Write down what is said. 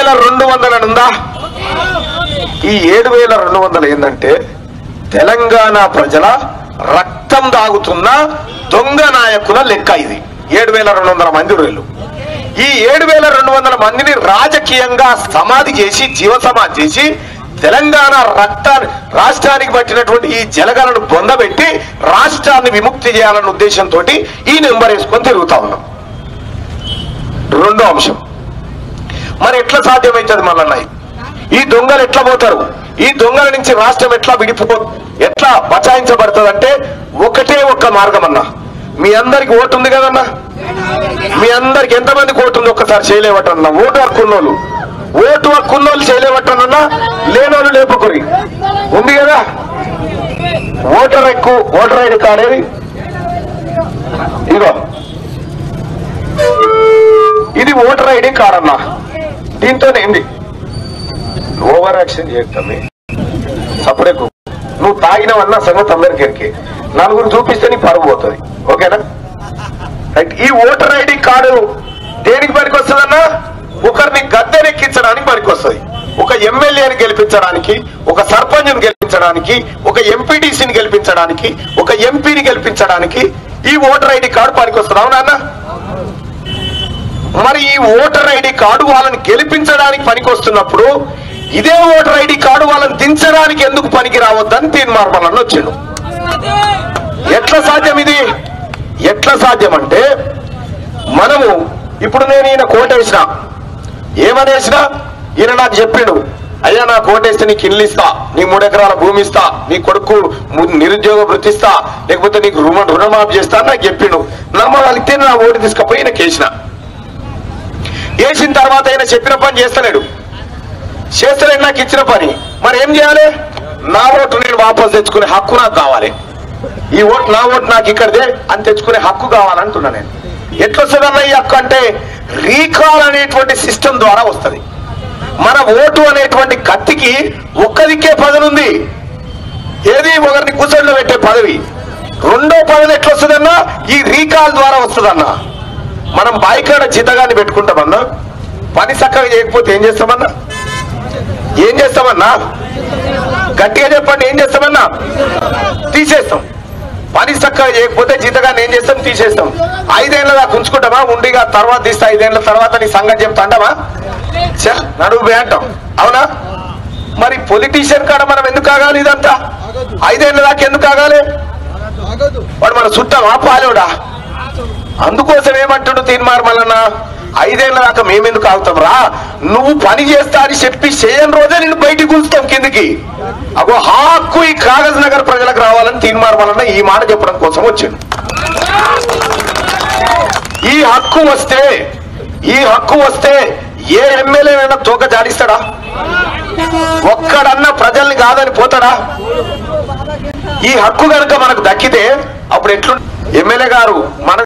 వేల రెండు వందల ఉందా ఈ ఏడు వేల రెండు వందలు ఏంటంటే తెలంగాణ ప్రజల రక్తం దాగుతున్న దొంగ నాయకుల లెక్క ఇది ఏడు వేల రెండు వందల మంది వీళ్ళు ఈ ఏడు వేల రెండు వందల మందిని రాజకీయంగా సమాధి చేసి జీవ సమాధి చేసి తెలంగాణ రక్తాన్ని రాష్ట్రానికి పట్టినటువంటి ఈ జలగలను బొందబెట్టి రాష్ట్రాన్ని విముక్తి చేయాలన్న ఉద్దేశంతో ఈ నెంబర్ వేసుకొని తిరుగుతా ఉన్నాం రెండో అంశం మరి ఎట్లా సాధ్యమవుతుంది మళ్ళన్న ఇది? ఈ దొంగలు ఎట్లా పోతారు ఈ దొంగల నుంచి రాష్ట్రం ఎట్లా విడిపో ఎట్లా బచాయించబడుతుంది అంటే ఒకటే ఒక్క మార్గం అన్నా మీ అందరికి ఓటు ఉంది కదన్నా మీ అందరికి ఎంతమందికి ఓటు ఉంది ఒక్కసారి చేయలేవటన్నా ఓటు హక్కు ఉన్నోళ్ళు ఓటు హక్కు ఉన్నోళ్ళు చేయలేవటన్నా లేనోళ్ళు లేపుకురి ఉంది కదా ఓటర్ హక్కు ఓటర్ ఐడి కార్డ్ ఏది ఇదిగో ఇది ఓటర్ ఐడి కార్డ్ అన్నా దీంతోనే ఏంది ఓవర్ యాక్షన్ చేస్తామే సపరేట్ నువ్వు తాగినవన్నా సంగతి అందరికి ఎరికి నలుగురు చూపిస్తే నీ పరుగు పోతుంది ఓకేనా రైట్ ఈ ఓటర్ ఐడి కార్డు దేనికి పనికి వస్తుందన్నా ఒకరిని గద్దెనెక్కించడానికి పనికి వస్తుంది ఒక ఎమ్మెల్యేని గెలిపించడానికి ఒక సర్పంచ్ని గెలిపించడానికి ఒక ఎంపీటీసీని గెలిపించడానికి ఒక ఎంపీని గెలిపించడానికి ఈ ఓటర్ ఐడి కార్డు పనికి వస్తుంది అవునా అన్న మరి ఈ ఓటర్ ఐడి కార్డు వాళ్ళని గెలిపించడానికి పనికి వస్తున్నప్పుడు ఇదే ఓటర్ ఐడి కార్డు వాళ్ళని దించడానికి ఎందుకు పనికి రావద్దని తీర్మానాలను వచ్చిండు ఎట్లా సాధ్యం ఇది ఎట్లా సాధ్యం అంటే మనము ఇప్పుడు నేను ఈయన కోటేసిన ఏమనేసినా ఈయన నాకు చెప్పిండు అయ్యా నా కోటేస్తే నీకు ఇల్లు ఇస్తా నీ మూడు ఎకరాల భూమి ఇస్తా నీ కొడుకు ము- నిరుద్యోగ వృత్తి ఇస్తా లేకపోతే నీకు రుణ రుణమాఫీ చేస్తా అని నాకు చెప్పిండు నమ్మగలిగితే నా ఓటు తీసుకపోయి ఈయనకి వేసిన వేసిన తర్వాత ఆయన చెప్పిన పని చేస్తలేడు చేస్తలేడు నాకు ఇచ్చిన పని మరి ఏం చేయాలి నా ఓటు నేను వాపస్ తెచ్చుకునే హక్కు నాకు కావాలి ఈ ఓటు నా ఓటు నాకు ఇక్కడదే అని తెచ్చుకునే హక్కు కావాలంటున్నా నేను ఎట్లొస్తుందన్న ఈ హక్కు అంటే రీకాల్ అనేటువంటి సిస్టమ్ ద్వారా వస్తుంది మన ఓటు అనేటువంటి కత్తికి ఒక్క దిక్కే పదనుంది ఏది ఒకరిని కూర్చొని పెట్టే పదవి రెండో పదవి ఎట్లొస్తుందన్నా ఈ రీకాల్ ద్వారా వస్తుందన్నా మనం బాయికాడ జీతగాన్ని పెట్టుకుంటామన్నా పని చక్కగా చేయకపోతే ఏం చేస్తామన్నా ఏం చేస్తామన్నా గట్టిగా చెప్పండి ఏం చేస్తామన్నా తీసేస్తాం పని చక్కగా చేయకపోతే జీతగాన్ని ఏం చేస్తాం తీసేస్తాం ఐదేళ్ల దాకా ఉంచుకుంటామా ఉండిగా తర్వాత తీస్తే ఐదేళ్ల తర్వాత నీ సంగతి చెప్తాంటామా చ నడువు బే అంటాం అవునా మరి పొలిటీషియన్ కాడ మనం ఎందుకు ఆగాలి ఇదంతా ఐదేళ్ల దాకా ఎందుకు ఆగాలి వాడు మన చుట్టామా పాలోడా అందుకోసం ఏమంటాడు తీర్మార్ మల్లన్న ఐదేళ్ల దాకా మేమెందుకు ఆగుతాం రా నువ్వు పని చేస్తా అని చెప్పి చేయని రోజే నేను బయటికి కూల్చుతాం కిందికి అగో హక్కు ఈ కాగజ్ నగర్ ప్రజలకు రావాలని తీర్మార్ మల్లన్న ఈ మాట చెప్పడం కోసం వచ్చిండు ఈ హక్కు వస్తే ఈ హక్కు వస్తే ఏ ఎమ్మెల్యేనైనా తోక జాడిస్తాడా ఒక్కడన్నా ప్రజల్ని కాదని పోతాడా ఈ హక్కు కనుక మనకు దక్కితే అప్పుడు ఎట్లు ఎమ్మెల్యే గారు మన